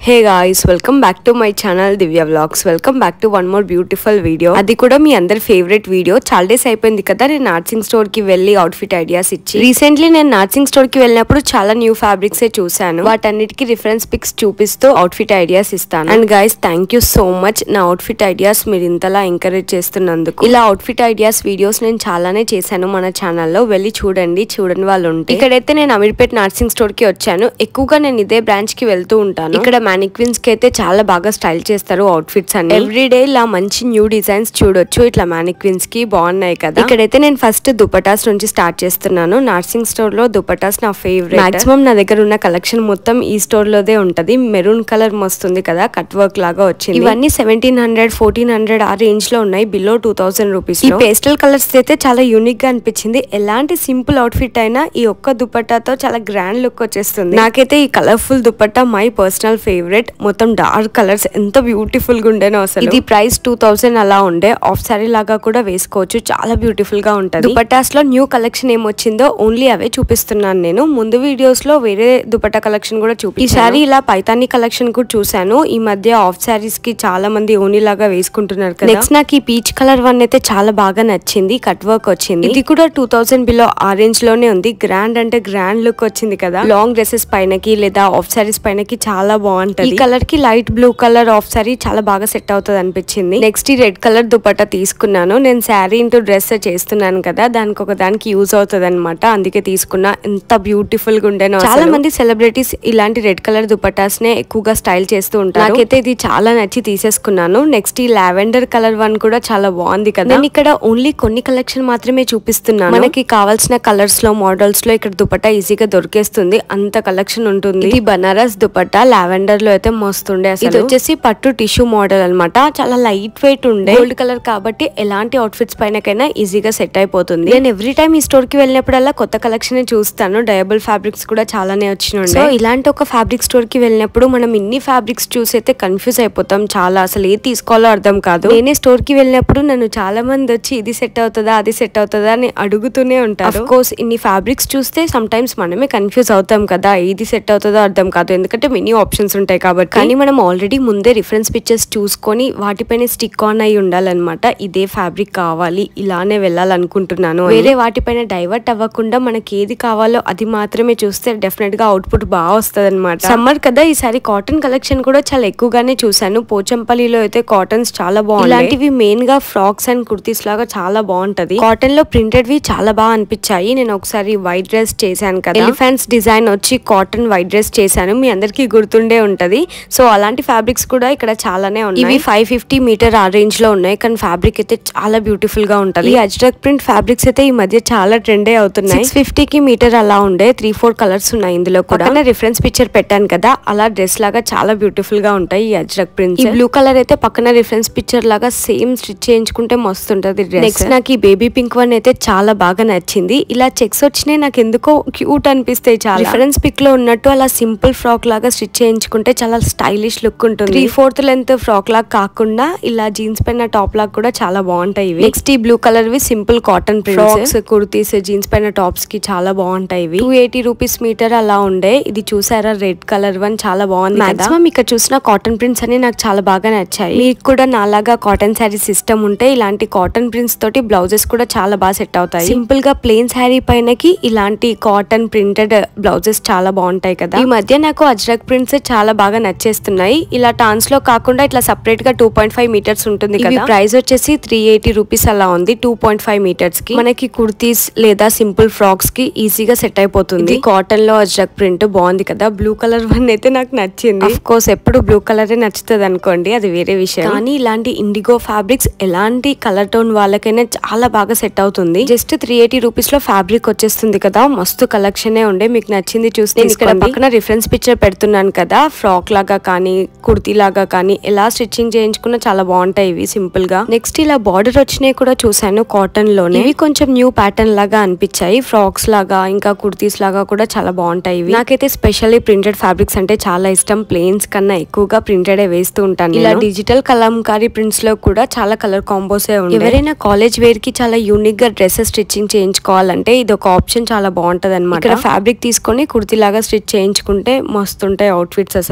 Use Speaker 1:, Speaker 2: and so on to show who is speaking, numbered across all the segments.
Speaker 1: Hey guys welcome back to my channel Divya vlogs welcome back to one more beautiful video అది కూడా మీ అందరి favourite video చాలా days అయిపోయింది కదా నేను నార్సింగ్ స్టోర్ కి వెళ్ళి అవుట్ఫిట్ ఐడియాస్ ఇచ్చి రీసెంట్లీ నేను నార్సింగ్ స్టోర్ కి వెళ్ళినప్పుడు చాలా న్యూ ఫ్యాబ్రిక్స్ ఏ చూసాను వాటన్నిటికి రిఫరెన్స్ పిక్స్ చూపిస్తూ అవుట్ఫిట్ ఐడియాస్ ఇస్తాను and guys thank you so much నా అవుట్ఫిట్ ఐడియాస్ మీరు ఇంతలా ఎంకరేజ్ చేస్తున్నందుకు ఇలా అవుట్ఫిట్ ఐడియాస్ వీడియోస్ నేను చాలానే చేశాను మన ఛానల్లో వెళ్ళి చూడండి చూడని వాళ్ళు ఉంటే ఇక్కడైతే నేను అమీర్పేట్ నర్సింగ్ స్టోర్ కి వచ్చాను ఎక్కువగా నేను ఇదే బ్రాంచ్ కి వెళ్తూ ఉంటాను ఇక్కడ మ్యానిక్విన్స్ కి అయితే చాలా బాగా స్టైల్ చేస్తారు అవుట్ఫిట్స్ అన్ని ఎవ్రీ డే ఇలా మంచి న్యూ డిజైన్స్ చూడొచ్చు ఇట్లా మ్యానిక్విన్స్ కి బాగున్నాయి కదా ఇక్కడైతే నేను ఫస్ట్ దుపటాస్ నుంచి స్టార్ట్ చేస్తున్నాను నర్సింగ్ స్టోర్ లో దుపటాస్ నా ఫేవరెట్ మాక్సిమం నా దగ్గర ఉన్న కలెక్షన్ మొత్తం ఈ స్టోర్ లోదే ఉంటది మెరూన్ కలర్ వస్తుంది కదా కట్ వర్క్ లాగా వచ్చింది ఇవన్నీ సెవెంటీన్ హండ్రెడ్ ఫోర్టీన్ హండ్రెడ్ ఆ రేంజ్ లో ఉన్నాయి బిలో టూ థౌసండ్ రూపీస్ ఈ పేస్టల్ కలర్స్ అయితే చాలా యూనిక్ గా అనిపించింది ఎలాంటి సింపుల్ అవుట్ఫిట్ అయినా ఈ ఒక్క దుపట్టాతో చాలా గ్రాండ్ లుక్ వచ్చేస్తుంది నాకైతే ఈ colourful dupatta my personal favourite మొత్తం డార్క్ కలర్స్ ఎంత బ్యూటిఫుల్ గా ఉండేనో అసలు ఇది ప్రైస్ టూ థౌసండ్ అలా ఉండే ఆఫ్ సారీ లాగా కూడా వేసుకోవచ్చు చాలా బ్యూటిఫుల్ గా ఉంటది దుపట్టాస్ లో న్యూ కలెక్షన్ ఏమొచ్చిందో ఓన్లీ అవే చూపిస్తున్నాను నేను ముందు వీడియోస్ లో వేరే దుపట్టా కలెక్షన్ కూడా చూపి ఈ సారీ ఇలా పైతాని కలెక్షన్ కూడా చూసాను ఈ మధ్య ఆఫ్ సారీస్ కి చాలా మంది ఓనీ లాగా వేసుకుంటున్నారు కదా నెక్స్ట్ నాకు ఈ పీచ్ కలర్ వన్ అయితే చాలా బాగా నచ్చింది కట్ వర్క్ వచ్చింది ఇది కూడా టూ థౌసండ్ బిలో ఆరెంజ్ లోనే ఉంది గ్రాండ్ అంటే గ్రాండ్ లుక్ వచ్చింది కదా లాంగ్ డ్రెస్సెస్ పైనకి లేదా ఆఫ్ సారీస్ పైనకి చాలా బాగుంటది ఈ కలర్ కి light blue colour half sari చాలా బాగా సెట్ అవుతుంది అనిపించింది నెక్స్ట్ ఈ రెడ్ కలర్ దుపట్టా తీసుకున్నాను నేను శారీ ఇంటూ డ్రెస్ చేస్తున్నాను కదా దానికి ఒక దానికి యూజ్ అవుతుంది అనమాట అందుకే తీసుకున్నా ఎంత బ్యూటిఫుల్ గా ఉండేనో చాలా మంది సెలబ్రిటీస్ ఇలాంటి రెడ్ కలర్ దుపట్టాస్ నే ఎక్కువగా స్టైల్ చేస్తూ ఉంటారు నాకైతే ఇది చాలా నచ్చి తీసేసుకున్నాను నెక్స్ట్ ఈ లావెండర్ కలర్ వన్ కూడా చాలా బాగుంది కదా నేను ఇక్కడ ఓన్లీ కొన్ని కలెక్షన్ మాత్రమే చూపిస్తున్నాను మనకి కావాల్సిన కలర్స్ లో మోడల్స్ లో ఇక్కడ దుపట్టా ఈజీగా దొరికేస్తుంది అంత కలెక్షన్ ఉంటుంది ఇది బనారస్ దుపట్టా లావెండర్ లో అయితే మస్తుండే అసలు ఇది వచ్చేసి పట్టు టిష్యూ మోడల్ అన్నమాట చాలా లైట్ వెయిట్ ఉండే గోల్డ్ కలర్ కాబట్టి ఎలాంటి అవుట్ఫిట్స్ పైనకైనా ఈజీగా సెట్ అయిపోతుంది నేను ఎవ్రీ టైం ఈ స్టోర్ కి వెళ్ళినప్పుడల్లా కొత్త కలెక్షన్ చూస్తాను డయబుల్ ఫ్యాబ్రిక్స్ కూడా చాలానే వచ్చినాయి సో ఇలాంటి ఒక ఫ్యాబ్రిక్ స్టోర్ కి వెళ్ళినప్పుడు మనం ఇన్ని ఫ్యాబ్రిక్స్ చూసి అయితే కన్ఫ్యూజ్ అయిపోతాం చాలా అసలు ఏ తీసుకోవాలో అర్థం కాదు నేనే స్టోర్ కి వెళ్ళినప్పుడు నన్ను చాలా మంది వచ్చి ఇది సెట్ అవుతుందా అది సెట్ అవుతుందా అని అడుగుతూనే ఉంటారు కోర్స్ ఇన్ని ఫ్యాబ్రిక్స్ చూస్తే సమ్ టైమ్స్ మనమే కన్ఫ్యూజ్ అవుతాం కదా ఏది సెట్ అవుతుందో అర్థం కాదు ఎందుకంటే మెనీ ఆప్షన్స్ ఉంటాయి కాబట్టి కానీ మనం ఆల్రెడీ ముందే రిఫరెన్స్ పిక్చర్స్ చూసుకొని వాటిపైన స్టిక్ ఆన్ అయి ఉండాలన్నమాట ఇదే ఫ్యాబ్రిక్ కావాలి ఇలానే వెళ్ళాలనుకుంటున్నాను వేరే వాటిపైన డైవర్ట్ అవ్వకుండా మనకి ఏది కావాలో అది మాత్రమే చూస్తే డెఫినెట్ గా అవుట్పుట్ బాగా వస్తుంది అనమాట సమ్మర్ కదా ఈసారి కాటన్ కలెక్షన్ కూడా చాలా ఎక్కువగానే చూసాను పోచంపల్లిలో అయితే కాటన్స్ చాలా బాగుంది ఇలాంటివి మెయిన్ గా ఫ్రాక్స్ అండ్ కుర్తీస్ లాగా చాలా బాగుంటది కాటన్ లో ప్రింటెడ్ వి చాలా బాగా అనిపించాయి నేను ఒకసారి వైట్ డ్రెస్ చేశాను కదా ఎలిఫెంట్స్ డిజైన్ వచ్చి కాటన్ వైట్ డ్రెస్ చేశాను మీ అందరికీ గుర్తుండే ఉంటది సో అలాంటి ఫ్యాబ్రిక్స్ కూడా ఇక్కడ చాలానే ఉన్నాయి ఇవి ఫైవ్ ఫిఫ్టీ మీటర్ ఆ రేంజ్ లో ఉన్నాయి కానీ ఫ్యాబ్రిక్ అయితే చాలా బ్యూటిఫుల్ గా ఉంటది ఈ అజ్రక్ ప్రింట్ ఫ్యాబ్రిక్స్ అయితే ఈ మధ్య చాలా ట్రెండే అవుతున్నాయి సిక్స్ ఫిఫ్టీకి మీటర్ అలా ఉండే త్రీ ఫోర్ కలర్స్ ఉన్నాయి ఇందులో కూడా రిఫరెన్స్ పిక్చర్ పెట్టాను కదా అలా డ్రెస్ లాగా చాలా బ్యూటిఫుల్ గా ఉంటాయి ఈ అజ్రక్ ప్రింట్స్ ఈ బ్లూ కలర్ అయితే పక్కన రిఫరెన్స్ పిక్చర్ లాగా సేమ్ స్టిచ్ చేయించుకుంటే మస్తుంటది డ్రెస్ నెక్స్ట్ నాకు ఈ బేబీ పింక్ వన్ అయితే చాలా బాగా నచ్చింది ఇలా చెక్స్ వచ్చినాయి నాకు ఎందుకో క్యూట్ అనిపిస్తాయి చాలా రిఫరెన్స్ పిక్ లో ఉన్నట్టు అలా సింపుల్ ఫ్రాక్ లాగా స్టిచ్ చేయించుకుంటే చాలా స్టైలిష్ లుక్ ఉంటుంది త్రీ ఫోర్త్ లెంత్ ఫ్రాక్ లాగా కాకుండా ఇలా జీన్స్ పైన టాప్ లాగా కూడా చాలా బాగుంటాయి ఇవి నెక్స్ట్ ఈ blue colour V simple cotton frocks kurtis jeans పైన టాప్స్ కి చాలా బాగుంటాయి ఇవి టూ ఎయిటీ రూపీస్ మీటర్ అలా ఉండే ఇది చూసారా రెడ్ కలర్ వన్ చాలా బాగుంది మాక్సిమం ఇక్కడ చూసిన కాటన్ ప్రింట్స్ అన్ని నాకు చాలా బాగా నచ్చాయి మీకు కూడా నాలాగా కాటన్ శారీ సిస్టమ్ ఉంటే ఇలాంటి కాటన్ ప్రింట్స్ తోటి బ్లౌజెస్ కూడా చాలా బాగా సెట్ అవుతాయి సింపుల్ గా ప్లెయిన్ శారీ పైనకి ఇలాంటి కాటన్ ప్రింటెడ్ బ్లౌజెస్ చాలా బాగుంటాయి కదా ఈ మధ్య నాకు అజ్రక్ ప్రింట్స్ చాలా బాగా నచ్చేస్తున్నాయి ఇలా టాన్స్ లో కాకుండా ఇట్లా సపరేట్ గా టూ పాయింట్ ఫైవ్ మీటర్స్ ఉంటుంది కదా ప్రైస్ వచ్చేసి త్రీ ఎయిటీ రూపీస్ అలా ఉంది టూ పాయింట్ ఫైవ్ మీటర్స్ కి మనకి కుర్తీస్ లేదా సింపుల్ ఫ్రాక్స్ కి ఈజీగా సెట్ అయిపోతుంది కాటన్ లో అజ్రక్ ప్రింట్ బాగుంది కదా బ్లూ కలర్ వన్ అయితే నాకు నచ్చింది అఫ్ కోర్స్ ఎప్పుడు బ్లూ కలరే నచ్చుతుంది అనుకోండి అది వేరే విషయం కానీ ఇలాంటి ఇండిగో ఫ్యాబ్రిక్స్ ఎలాంటి కలర్ టోన్ వాళ్ళకైనా చాలా బాగా సెట్ అవుతుంది జస్ట్ త్రీ ఎయిటీ రూపీస్ లో ఫ్యాబ్రిక్ వచ్చేస్తుంది కదా మస్తు కలెక్షన్ ఉండే మీకు నచ్చింది చూసి నేను ఇక్కడ పక్కన రిఫరెన్స్ పిక్చర్ పెడుతున్నాను కదా ఫ్రాక్ లాగా కానీ కుర్తీ లాగా కానీ ఎలా స్టిచ్చింగ్ చేయించుకున్నా చాలా బాగుంటాయి ఇవి సింపుల్ గా నెక్స్ట్ ఇలా బార్డర్ వచ్చినాయి కూడా చూసాను కాటన్ లోనే ఇవి కొంచెం న్యూ ప్యాటర్న్ లాగా అనిపించాయి ఫ్రాక్స్ లాగా ఇంకా కుర్తీస్ లాగా కూడా చాలా బాగుంటాయి ఇవి నాకైతే స్పెషల్లీ ప్రింటెడ్ ఫ్యాబ్రిక్స్ అంటే చాలా ఇష్టం ప్లేన్స్ కన్నా ఎక్కువగా ప్రింటెడ్ వేస్తూ ఉంటాను ఇలా డిజిటల్ కలంకారీ ప్రింట్స్ లో కూడా చాలా కలర్ కాంబోస్ ఎవరైనా కాలేజ్ వేర్ కి చాలా యూనిక్ గా డ్రెస్సెస్ స్టిచ్చింగ్ చేయించుకోవాలంటే ఇది ఒక ఆప్షన్ చాలా బాగుంటది అనమాట ఇక్కడ ఫ్యాబ్రిక్ తీసుకొని కుర్తీ లాగా స్టిచ్ చేయించుకుంటే మస్తుంటాయి అవుట్ఫిట్స్ అసలు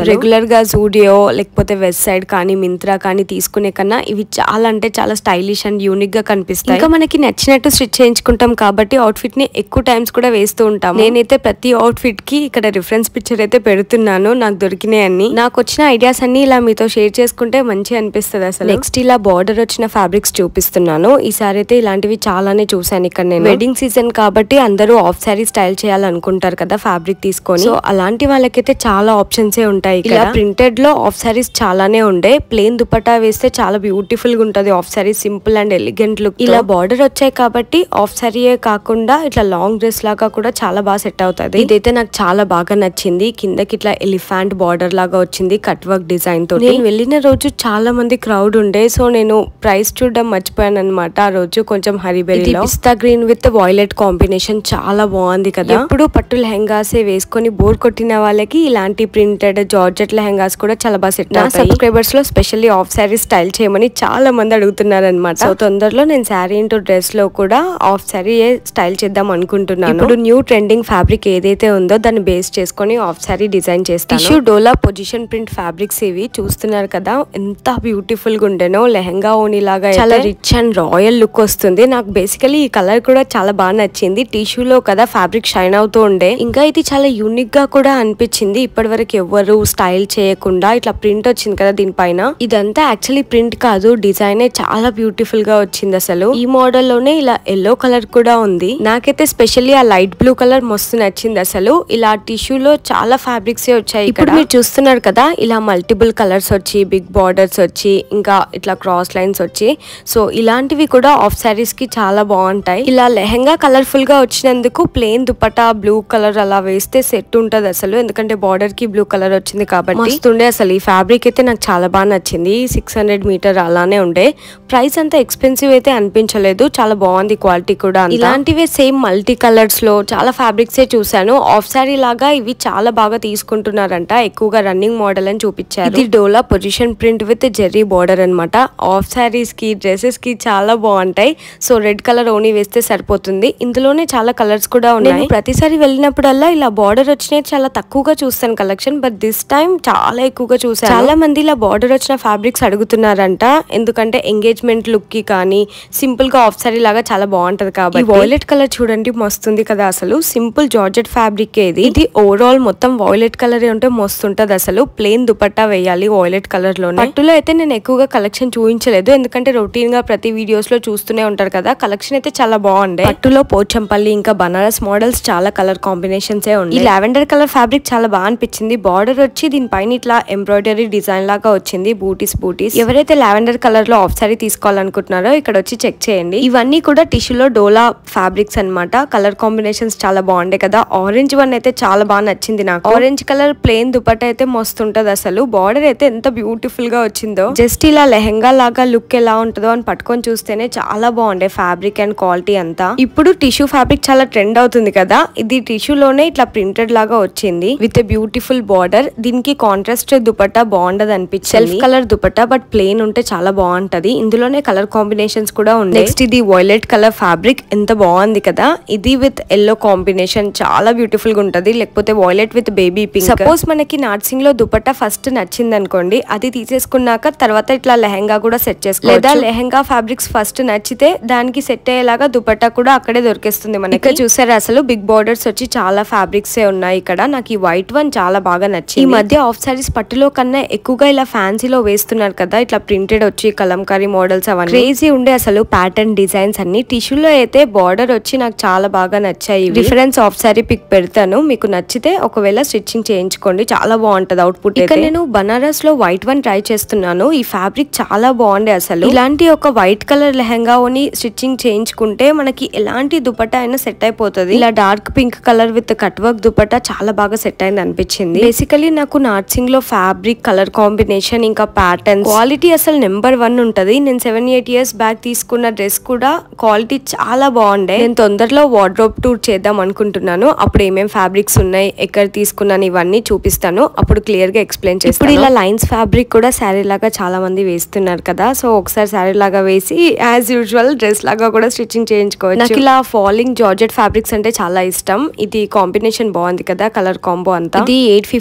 Speaker 1: అసలు రెగ్యులర్ గా జూడియో లేకపోతే వెస్ట్ సైడ్ కానీ మింత్రా కానీ తీసుకునే కన్నా ఇవి చాలా అంటే చాలా స్టైలిష్ అండ్ యూనిక్ గా కనిపిస్తాయి ఇంకా మనకి నచ్చినట్టు స్టిచ్ చేయించుకుంటాం కాబట్టి అవుట్ఫిట్ ని ఎక్కువ టైమ్స్ కూడా వేస్తూ ఉంటాం నేనైతే ప్రతి అవుట్ఫిట్ కి ఇక్కడ రిఫరెన్స్ పిక్చర్ అయితే పెడుతున్నాను నాకు దొరికినాయి అన్ని నాకు వచ్చిన ఐడియాస్ అన్ని ఇలా మీతో షేర్ చేసుకుంటే మంచి అనిపిస్తుంది అసలు నెక్స్ట్ ఇలా బార్డర్ వచ్చిన ఫ్యాబ్రిక్స్ చూపిస్తున్నాను ఈసారి అయితే ఇలాంటివి చాలానే చూసాను ఇక్కడ నేను వెడ్డింగ్ సీజన్ కాబట్టి అందరూ ఆఫ్ సారీ స్టైల్ చేయాలనుకుంటారు కదా ఫ్యాబ్రిక్ తీసుకొని సో అలాంటి వాళ్ళకైతే చాలా ఆప్షన్స్ ఏ ఉంటాయి ఇలా ప్రింటెడ్ లో ఆఫ్ సారీస్ చాలానే ఉండే ప్లేన్ దుపట్టా వేస్తే చాలా బ్యూటిఫుల్ గా ఉంటది half sari simple and elegant look ఇలా బార్డర్ వచ్చాయి కాబట్టి ఆఫ్ సారీయే కాకుండా ఇట్లా లాంగ్ డ్రెస్ లాగా కూడా చాలా బాగా సెట్ అవుతుంది ఇదైతే నాకు చాలా బాగా నచ్చింది కిందకి ఇట్లా ఎలిఫాంట్ బార్డర్ లాగా వచ్చింది కట్ వర్క్ డిజైన్ తో నేను వెళ్ళిన రోజు చాలా మంది క్రౌడ్ ఉండే సో నేను ప్రైస్ చూడడం మర్చిపోయాను అనమాట ఆ రోజు కొంచెం హరిబెరీ పిస్తా గ్రీన్ విత్ వాయిలెట్ కాంబినేషన్ చాలా బాగుంది కదా ఎప్పుడు పట్టు లెహంగాసే వేసుకొని బోర్ కొట్టిన వాళ్ళకి ఇలాంటి ప్రింటెడ్ జార్జెట్ లెహంగాస్ కూడా చాలా బాగా సెట్ నా సబ్స్క్రైబర్స్ లో స్పెషల్లీ ఆఫ్ శారీ స్టైల్ చేయమని చాలా మంది అడుగుతున్నారు అనమాట సో తొందరలో నేను శారీ ఇంటూ డ్రెస్ లో కూడా ఆఫ్ శారీ స్టైల్ చేద్దాం అనుకుంటున్నాను ఇప్పుడు న్యూ ట్రెండింగ్ ఫ్యాబ్రిక్ ఏదైతే ఉందో దాన్ని బేస్ చేసుకొని ఆఫ్ శారీ డిజైన్ చేస్తాను టిష్యూ డోలా పొజిషన్ ప్రింట్ ఫ్యాబ్రిక్స్ ఇవి చూస్తున్నారు కదా ఎంత బ్యూటిఫుల్ గా ఉండేనో లెహంగా ఓని లాగా చాలా రిచ్ అండ్ రాయల్ లుక్ వస్తుంది నాకు బేసికలీ ఈ కలర్ కూడా చాలా బాగా నచ్చింది టిష్యూలో కదా ఫ్యాబ్రిక్ షైన్ అవుతూ ఉండే ఇంకా ఇది చాలా యూనిక్ గా కూడా అనిపించింది ఇప్పటి వరకు ఎవరు స్టైల్ చేయకుండా ఇట్లా ప్రింట్ వచ్చింది కదా దీనిపైన ఇదంతా యాక్చువల్లీ ప్రింట్ కాదు డిజైన్ చాలా బ్యూటిఫుల్ గా వచ్చింది అసలు ఈ మోడల్ లోనే ఇలా ఎల్లో కలర్ కూడా ఉంది నాకైతే స్పెషల్లీ ఆ లైట్ బ్లూ కలర్ మస్తు నచ్చింది అసలు ఇలా టిష్యూలో చాలా ఫ్యాబ్రిక్స్ వచ్చాయి ఇప్పుడు మీరు చూస్తున్నారు కదా ఇలా మల్టిపుల్ కలర్స్ వచ్చి బిగ్ బార్డర్స్ వచ్చి ఇంకా ఇట్లా క్రాస్ లైన్స్ వచ్చి సో ఇలాంటివి కూడా ఆఫ్ శారీస్ కి చాలా బాగుంటాయి ఇలా లెహంగా కలర్ఫుల్ గా వచ్చినందుకు ప్లెయిన్ దుపట్టా బ్లూ కలర్ అలా వేస్తే సెట్ ఉంటది అసలు ఎందుకంటే బార్డర్ కి బ్లూ కలర్ వచ్చింది కాబట్టి మస్తుండే అసలు ఈ ఫ్యాబ్రిక్ అయితే నాకు చాలా బాగా నచ్చింది సిక్స్ హండ్రెడ్ మీటర్ అలానే ఉండే ప్రైస్ అంతా ఎక్స్పెన్సివ్ అయితే అనిపించలేదు చాలా బాగుంది క్వాలిటీ కూడా అంతా. ఇలాంటివే సేమ్ మల్టీ కలర్స్ లో చాలా ఫ్యాబ్రిక్స్ ఏ చూసాను ఆఫ్ సారీ లాగా ఇవి చాలా బాగా తీసుకుంటున్నారంట ఎక్కువగా రన్నింగ్ మోడల్ అని చూపించారు ఇది డోలా పొజిషన్ ప్రింట్ విత్ జెర్రీ బార్డర్ అన్నమాట ఆఫ్ సారీస్ కి డ్రెస్సెస్ కి చాలా బాగుంటాయి సో రెడ్ కలర్ ఓనీ వేస్తే సరిపోతుంది ఇందులోనే చాలా కలర్స్ కూడా ఉన్నాయి నేను ప్రతిసారి వెళ్ళినప్పుడల్లా ఇలా బార్డర్ వచ్చినాయి చాలా తక్కువగా చూస్తాను కలెక్షన్ బట్ దిస్ టైం చాలా ఎక్కువగా చూసాను చాలా మంది ఇలా బార్డర్ వచ్చిన ఫ్యాబ్రిక్స్ అడుగుతున్నారంట ఎందుకంటే ఎంగేజ్మెంట్ లుక్ కి కానీ సింపుల్ గా ఆఫ్ సారీ లాగా చాలా బాగుంటది కాబట్టి వాయిలెట్ కలర్ చూడండి మస్తుంది కదా అసలు సింపుల్ జార్జెట్ ఫ్యాబ్రిక్ ఇది ఇది ఓవరాల్ మొత్తం వాయిలెట్ కలర్ ఉంటే మస్తుంటది అసలు ప్లెయిన్ దుపట్టా వేయాలి వాయిలెట్ కలర్ లో పట్టులో అయితే నేను ఎక్కువగా కలెక్షన్ చూపించలేదు ఎందుకంటే రొటీన్ గా ప్రతి వీడియోస్ లో చూస్తూనే ఉంటారు కదా కలెక్షన్ అయితే చాలా బాగుండే పట్టులో పోచంపల్లి ఇంకా బనారస్ మోడల్స్ చాలా కలర్ కాంబినేషన్స్ ఏ ఉన్నాయి ఈ లావెండర్ కలర్ ఫ్యాబ్రిక్ చాలా బాగా అనిపించింది బార్డర్ వచ్చి దీనిపైన ఇట్లా ఎంబ్రాయిడరీ డిజైన్ లాగా వచ్చింది బూటీస్ బూటీస్ ఎవరైతే లావెండర్ కలర్ లో ఆఫ్ సారీ తీసుకోవాలనుకుంటున్నారో ఇక్కడ వచ్చి చెక్ చేయండి ఇవన్నీ కూడా టిష్యూలో డోలా ఫ్యాబ్రిక్స్ అన్నమాట కలర్ కాంబినేషన్స్ చాలా బాగుండే కదా ఆరెంజ్ వన్ అయితే చాలా బాగా నచ్చింది నాకు ఆరెంజ్ కలర్ ప్లెయిన్ దుపట్టా అయితే మస్తు ఉంటది అసలు బార్డర్ అయితే ఎంత బ్యూటిఫుల్ గా వచ్చిందో జస్ట్ ఇలా లెహంగా లాగా లుక్ ఎలా ఉంటుందో అని పట్టుకొని చూస్తేనే చాలా బాగుండే ఫ్యాబ్రిక్ అండ్ క్వాలిటీ అంతా ఇప్పుడు టిష్యూ ఫ్యాబ్రిక్ చాలా ట్రెండ్ అవుతుంది కదా ఇది టిష్యూ లోనే ఇట్లా ప్రింటెడ్ లాగా వచ్చింది విత్ బ్యూటిఫుల్ బార్డర్ దీనికి కాంట్రాస్ట్ దుపట్టా బాగుండదు అనిపించింది self colour dupatta but plain ఉంటే చాలా బాగుంటది ఇందులోనే కలర్ కాంబినేషన్స్ కూడా ఉన్నాయి నెక్స్ట్ ఇది వైలెట్ కలర్ ఫ్యాబ్రిక్ ఎంత బాగుంది కదా ఇది విత్ ఎల్లో కాంబినేషన్ చాలా బ్యూటిఫుల్ గా ఉంటది లేకపోతే violet with baby pink suppose మనకి నాట్సింగ్ లో దుపట్టా ఫస్ట్ నచ్చింది అనుకోండి అది తీసేసుకున్నాక తర్వాత ఇట్లా లెహంగా కూడా సెట్ చేసుకోవచ్చు లేదా లెహంగా ఫ్యాబ్రిక్స్ ఫస్ట్ నచ్చితే దానికి సెట్ అయ్యేలాగా దుపట్టా కూడా అక్కడే దొరికేస్తుంది మనకి ఇక్కడ చూసారు అసలు బిగ్ బార్డర్స్ వచ్చి చాలా ఫ్యాబ్రిక్స్ ఏ ఉన్నాయి ఇక్కడ నాకు ఈ వైట్ వన్ చాలా బాగా నచ్చింది ఈ మధ్య ఆఫ్ సారీస్ పట్టులో కన్నా ఎక్కువగా ఇలా ఫ్యాన్సీలో వేస్తున్నారు కదా ఇట్లా ప్రింటెడ్ వచ్చి కలంకారీ మోడల్స్ అవన్నీ క్రేజీ ఉండే అసలు ప్యాటర్న్ డిజైన్స్ అన్ని టిష్యూలో అయితే బార్డర్ వచ్చి నాకు చాలా బాగా నచ్చాయి డిఫరెన్స్ ఆఫ్ సారీ పిక్ పెడతాను మీకు నచ్చితే ఒకవేళ స్టిచ్చింగ్ చేయించుకోండి చాలా బాగుంటది అవుట్పుట్ ఇక్కడ నేను బనారస్ లో వైట్ వన్ ట్రై చేస్తున్నాను ఈ ఫ్యాబ్రిక్ చాలా బాగుండే అసలు ఇలాంటి ఒక వైట్ కలర్ లెహంగా ఓని స్టిచ్చింగ్ చేయించుకుంటే మనకి ఎలాంటి దుపట్టా అయినా సెట్ అయిపోతుంది ఇలా dark pink colour with cut work dupatta చాలా బాగా సెట్ అయింది అనిపించింది బేసికలీ నాకు నార్సింగ్ లో ఫ్యాబ్రిక్ కలర్ కాంబినేషన్ ఇంకా ప్యాటర్న్ క్వాలిటీ అసలు నెంబర్ వన్ ఉంటది నేను సెవెన్ ఎయిట్ ఇయర్స్ బ్యాక్ తీసుకున్న డ్రెస్ కూడా క్వాలిటీ చాలా బాగుండే నేను తొందరలో వార్డ్రోబ్ టూర్ చేద్దాం అనుకుంటున్నాను అప్పుడు ఏమేం ఫ్యాబ్రిక్స్ ఉన్నాయి ఎక్కడ తీసుకున్నాను ఇవన్నీ చూపిస్తాను అప్పుడు క్లియర్ గా ఎక్స్ప్లెయిన్ చేస్తాను ఇప్పుడు ఇలా లైన్స్ ఫ్యాబ్రిక్ కూడా శారీ లాగా చాలా మంది వేస్తున్నారు కదా సో ఒకసారి శారీ లాగా వేసి యాజ్ యూజువల్ డ్రెస్ లాగా కూడా స్టిచ్చింగ్ చేయించుకోవచ్చు నాకు ఇలా ఫాలింగ్ జార్జెట్ ఫ్యాబ్రిక్స్ అంటే చాలా ఇష్టం ఇది కాంబినేషన్ బాగుంది కదా కలర్ కాంబో అంతా ఇది ఎయిట్ ఫిఫ్టీ మీటర్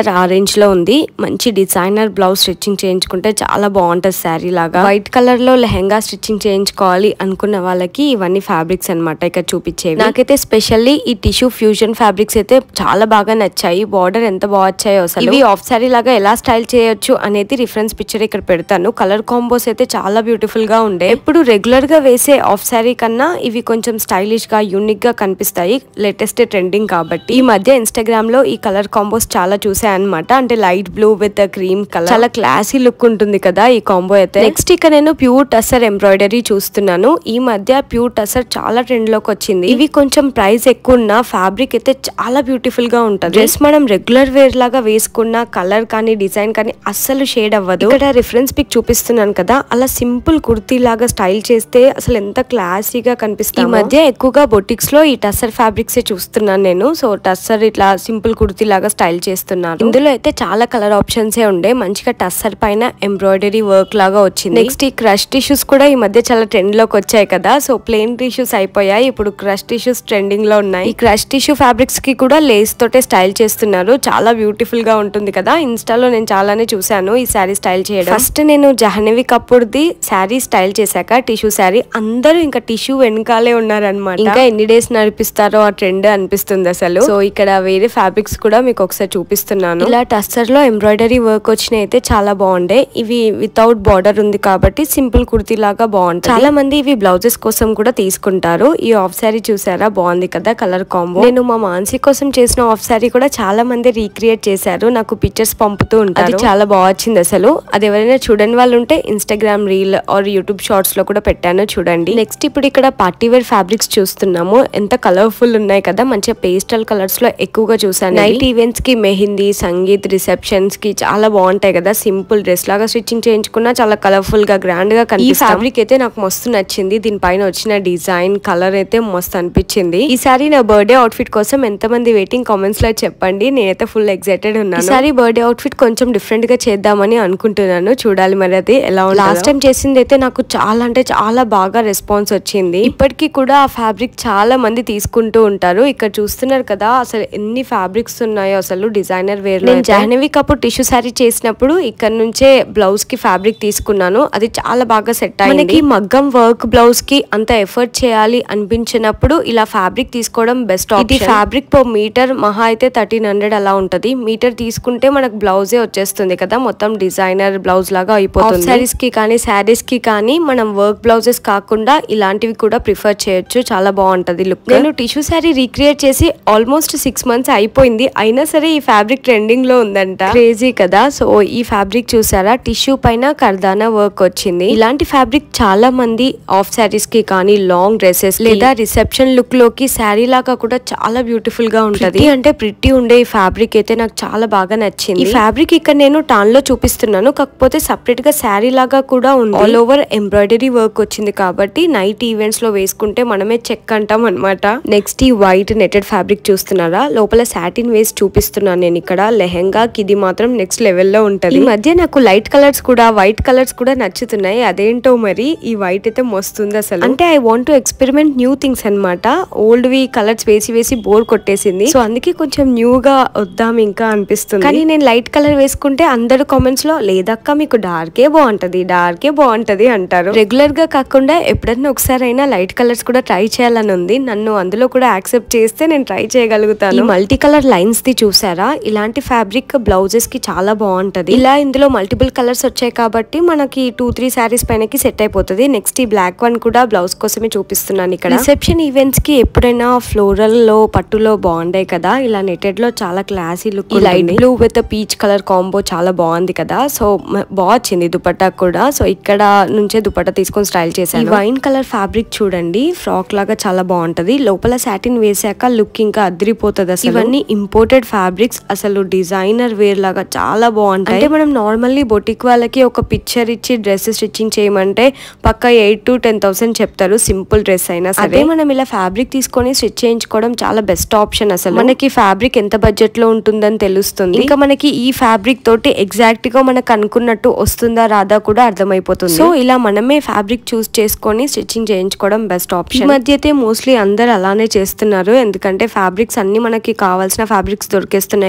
Speaker 1: మీటర్ ఆ రేంజ్ లో ఉంది మంచి డిజైనర్ బ్లౌజ్ స్టిచ్చింగ్ చేయించుకుంటే చాలా బాగుంటది శారీ లాగా వైట్ కలర్ లో లెహెంగా స్టిచ్చింగ్ చేయించుకోవాలి అనుకున్న వాళ్ళకి ఇవన్నీ ఫ్యాబ్రిక్స్ అన్నమాట ఇక్కడ చూపించేవి నాకైతే స్పెషల్లీ ఈ టిష్యూ ఫ్యూజన్ ఫ్యాబ్రిక్స్ అయితే చాలా బాగా నచ్చాయి బార్డర్ ఎంత బాగా వచ్చాయో అసలు ఇవి ఆఫ్ శారీ లాగా ఎలా స్టైల్ చేయొచ్చు అనేది రిఫరెన్స్ పిక్చర్ ఇక్కడ పెడతాను కలర్ కాంబోస్ అయితే చాలా బ్యూటిఫుల్ గా ఉండే ఎప్పుడు రెగ్యులర్ గా వేసే ఆఫ్ శారీ కన్నా ఇవి కొంచెం స్టైలిష్ గా యూనిక్ గా కనిపిస్తాయి లేటెస్ట్ ట్రెండింగ్ కాబట్టి ఈ మధ్య ఇన్స్టాగ్రామ్ లో ఈ కలర్ కాంబోస్ చాలా చూసాను అనమాట అంటే light blue with cream colour చాలా క్లాసీ లుక్ ఉంటుంది కదా ఈ కాంబో అయితే నెక్స్ట్ ఇక నేను ప్యూర్ టసర్ ఎంబ్రాయిడరీ చూస్తున్నాను ఈ మధ్య ప్యూర్ టసర్ చాలా ట్రెండ్ లోకి వచ్చింది ఇవి కొంచెం ప్రైస్ ఎక్కువ ఉన్న ఫ్యాబ్రిక్ అయితే చాలా బ్యూటిఫుల్ గా ఉంటుంది డ్రెస్ మనం రెగ్యులర్ వేర్ లాగా వేసుకున్న కలర్ కానీ డిజైన్ కానీ అస్సలు షేడ్ అవ్వదు ఇక్కడ రిఫరెన్స్ పిక్ చూపిస్తున్నాను కదా అలా సింపుల్ కుర్తీ లాగా స్టైల్ చేస్తే అసలు ఎంత క్లాసీగా కనిపిస్తుంది ఈ మధ్య ఎక్కువగా బొటిక్స్ లో ఈ టసర్ ఫ్యాబ్రిక్స్ చూస్తున్నాను నేను సో టస్సర్ ఇట్లా సింపుల్ కుర్తీ లాగా స్టైల్ చేస్తున్నారు ఇందులో అయితే చాలా కలర్ ఆప్షన్స్ ఏ ఉండే మంచిగా టస్సర్ పైన ఎంబ్రాయిడరీ వర్క్ లాగా వచ్చింది నెక్స్ట్ ఈ క్రష్ టిష్యూస్ కూడా ఈ మధ్య చాలా ట్రెండ్ లోకి వచ్చాయి కదా సో ప్లెయిన్ టిష్యూస్ అయిపోయాయి ఇప్పుడు క్రష్ టిష్యూస్ ట్రెండింగ్ లో ఉన్నాయి ఈ క్రష్ టిష్యూ ఫ్యాబ్రిక్స్ కి కూడా లేస్ తోటే స్టైల్ చేస్తున్నారు చాలా బ్యూటిఫుల్ గా ఉంటుంది కదా ఇన్స్టాలో నేను చాలానే చూసాను ఈ శారీ స్టైల్ చేయడం ఫస్ట్ నేను జహనవి కపూర్ది శారీ స్టైల్ చేశాక టిష్యూ శారీ అందరూ ఇంకా టిష్యూ వెనకాలే ఉన్నారనమాట ఇంకా ఎన్ని డేస్ నడిపిస్తారో ఆ ట్రెండ్ అనిపిస్తుంది అసలు సో ఇక్కడ వేరే ఫ్యాబ్రిక్స్ కూడా మీకు ఒకసారి చూపిస్తున్నాను ఇలా టస్సర్ లో ఎంబ్రాయిడరీ వర్క్ వచ్చినాయి అయితే చాలా బాగుండే ఇవి వితౌట్ బార్డర్ ఉంది కాబట్టి సింపుల్ కుర్తీ లాగా బాగుంటుంది చాలా మంది ఇవి బ్లౌజెస్ కోసం కూడా తీసుకుంటారు ఈ ఆఫ్ శారీ చూసారా బాగుంది కదా కలర్ కాంబో నేను మా మాన్సీ కోసం చేసిన ఆఫ్ శారీ కూడా చాలా మంది రీక్రియేట్ చేశారు నాకు పిక్చర్స్ పంపుతూ ఉంటారు అది చాలా బాగా వచ్చింది అసలు అది ఎవరైనా చూడని వాళ్ళు ఉంటే Instagram reel or YouTube shorts లో కూడా పెట్టాను చూడండి నెక్స్ట్ ఇప్పుడు ఇక్కడ పార్టీ వేర్ ఫ్యాబ్రిక్స్ చూస్తున్నాము ఎంత కలర్ఫుల్ ఉన్నాయి కదా మంచిగా పేస్టల్ కలర్స్ లో ఎక్కువగా చూసాను నైట్ ఈవెంట్స్ కి మెహిందీ సంగీత్ రిసెప్షన్స్ కి చాలా బాగుంటాయి కదా సింపుల్ డ్రెస్ లాగా స్టిచ్చింగ్ చేయించుకున్నా చాలా కలర్ఫుల్ గా గ్రాండ్ గా కనిపిస్తుంది ఈ ఫ్యాబ్రిక్ అయితే నాకు మస్తు నచ్చింది దీనిపైన వచ్చిన డిజైన్ కలర్ అయితే మస్తు అనిపించింది ఈసారి నా బర్త్డే అవుట్ఫిట్ కోసం ఎంత మంది వెయిటింగ్ కామెంట్స్ లో చెప్పండి నేనైతే ఫుల్ ఎక్సైటెడ్ ఉన్నాను ఈసారి బర్త్డే అవుట్ఫిట్ కొంచెం డిఫరెంట్ గా చేద్దామని అనుకుంటున్నాను చూడాలి మరి అది ఎలా ఉంది లాస్ట్ టైం చేసింది అయితే నాకు చాలా అంటే చాలా బాగా రెస్పాన్స్ వచ్చింది ఇప్పటికీ కూడా ఆ ఫ్యాబ్రిక్ చాలా మంది తీసుకుంటూ ఉంటారు ఇక్కడ చూస్తున్నారు కదా అసలు ఎన్ని ఫ్యాబ్రిక్స్ ఉన్నాయో అసలు డిజైనర్ వేర్ నేను జాహ్నవి కపూర్ టిష్యూ శారీ చేసినప్పుడు ఇక్కడ నుంచే బ్లౌజ్ కి ఫ్యాబ్రిక్ తీసుకున్నాను అది చాలా బాగా సెట్ అయింది మనకి మగ్గం వర్క్ బ్లౌజ్ కి అంత ఎఫర్ట్ చేయాలి అనిపించినప్పుడు ఇలా ఫ్యాబ్రిక్ తీసుకోవడం బెస్ట్ ఇది ఫ్యాబ్రిక్ పర్ మీటర్ మహా అయితే థర్టీన్ హండ్రెడ్ అలా ఉంటది మీటర్ తీసుకుంటే మనకు బ్లౌజే వచ్చేస్తుంది కదా మొత్తం డిజైనర్ బ్లౌజ్ లాగా అయిపోతుంది సారీస్ కి కానీ శారీస్ కి కానీ మనం వర్క్ బ్లౌజెస్ కాకుండా ఇలాంటివి కూడా ప్రిఫర్ చేయొచ్చు చాలా బాగుంటది లుక్ నేను టిష్యూ శారీ రీక్రియేట్ చేసి ఆల్మోస్ట్ సిక్స్ మంత్స్ అయిపోయింది అయినా సరే ఈ ఫ్యాబ్రిక్ ట్రెండింగ్ లో ఉందంట క్రేజీ కదా సో ఈ ఫ్యాబ్రిక్ చూసారా టిష్యూ పైన కర్దానా వర్క్ వచ్చింది ఇలాంటి ఫ్యాబ్రిక్ చాలా మంది ఆఫ్ శారీస్ కి కానీ లాంగ్ డ్రెస్సెస్ లేదా రిసెప్షన్ లుక్ లోకి శారీ లాగా కూడా చాలా బ్యూటిఫుల్ గా ఉంటది అంటే ప్రిట్టి ఉండే ఈ ఫ్యాబ్రిక్ అయితే నాకు చాలా బాగా నచ్చింది ఈ ఫ్యాబ్రిక్ ఇక్కడ నేను టాన్ లో చూపిస్తున్నాను కాకపోతే సపరేట్ గా శారీ లాగా కూడా ఉంది ఆల్ ఓవర్ ఎంబ్రాయిడరీ వర్క్ వచ్చింది కాబట్టి నైట్ ఈవెంట్స్ లో వేసుకుంటే మనమే చెక్ అంటాం అనమాట నెక్స్ట్ ఈ వైట్ నెటెడ్ ఫ్యాబ్రిక్ చూస్తున్నారా లోపల సాటిన్ వేసి చూపిస్తున్నాను నేను ఇక్కడ లెహెంగా ఇది మాత్రం నెక్స్ట్ లెవెల్లో ఉంటది ఈ మధ్య నాకు లైట్ కలర్స్ కూడా వైట్ కలర్స్ కూడా నచ్చుతున్నాయి అదేంటో మరి ఈ వైట్ అయితే మస్తుంది అసలు అంటే I want to experiment new things అనమాట ఓల్డ్ వి కలర్స్ వేసి వేసి బోర్ కొట్టేసింది సో అందుకే కొంచెం న్యూ గా వద్దాం ఇంకా అనిపిస్తుంది కానీ నేను లైట్ కలర్ వేసుకుంటే అందరు కామెంట్స్ లో లేదక్క మీకు డార్కే బాగుంటది డార్కే బాగుంటది అంటారు రెగ్యులర్ గా కాకుండా ఎప్పుడన్నా ఒకసారి అయినా లైట్ కలర్స్ కూడా ట్రై చేయాలని ఉంది నన్ను అందులో కూడా యాక్సెప్ట్ చేస్తే నేను ట్రై చేయగలుగుతాను మల్టీ కలర్ లైన్స్ ది చూసారా ఇలాంటి ఫ్యాబ్రిక్ బ్లౌజెస్ కి చాలా బాగుంటది ఇలా ఇందులో మల్టిపుల్ కలర్స్ వచ్చాయి కాబట్టి మనకి టూ త్రీ శారీస్ పైనకి సెట్ అయిపోతుంది నెక్స్ట్ ఈ బ్లాక్ వన్ కూడా బ్లౌజ్ కోసమే చూపిస్తున్నాను ఇక్కడ రిసెప్షన్ ఈవెంట్స్ కి ఎప్పుడైనా ఫ్లోరల్ లో పట్టులో బాగుంటాయి కదా ఇలా నెటెడ్ లో చాలా classy look light blue with peach colour combo చాలా బాగుంది కదా సో మ- బాగా వచ్చింది దుపట్టా కూడా సో ఇక్కడ నుంచే దుపట్టా తీసుకొని స్టైల్ చేశాను ఈ వైన్ కలర్ ఫ్యాబ్రిక్ చూడండి ఫ్రాక్ లాగా చాలా బాగుంటది లోపల సాటిన్ వేసాక లుక్ ఇంకా అదిరిపోతుంది అసలు ఇవన్నీ ఇంపోర్టెడ్ ఫ్యాబ్రిక్స్ అసలు డిజైనర్ వేర్ లాగా చాలా బాగుంటాయి అంటే మనం నార్మల్లీ బొటిక్ వాళ్ళకి ఒక పిక్చర్ ఇచ్చి డ్రెస్ స్టిచ్చింగ్ చేయమంటే పక్క ఎయిట్ టు టెన్ థౌసండ్ చెప్తారు సింపుల్ డ్రెస్ అయినా సరే అదే మనం ఇలా ఫ్యాబ్రిక్ తీసుకొని స్టిచ్ చేయించుకోవడం చాలా బెస్ట్ ఆప్షన్ అసలు మనకి ఫ్యాబ్రిక్ ఎంత బడ్జెట్ లో ఉంటుందని తెలుస్తుంది ఇంకా మనకి ఈ ఫ్యాబ్రిక్ తోటి ఎగ్జాక్ట్ గా మనకు అనుకున్నట్టు వస్తుందా రాదా కూడా అర్థమైపోతుంది సో ఇలా మనమే ఫ్యాబ్రిక్ చూస్ చేసుకొని స్టిచ్చింగ్ చేయించుకోవడం బెస్ట్ ఆప్షన్ ఈ మధ్య అయితే మోస్ట్లీ అందరు అలానే చేస్తున్నారు ఎందుకంటే ఫ్యాబ్రిక్స్ అన్ని మనకి కావాల్సిన ఫ్యాబ్రిక్స్ దొరికేస్తున్నాయి కాబట్టి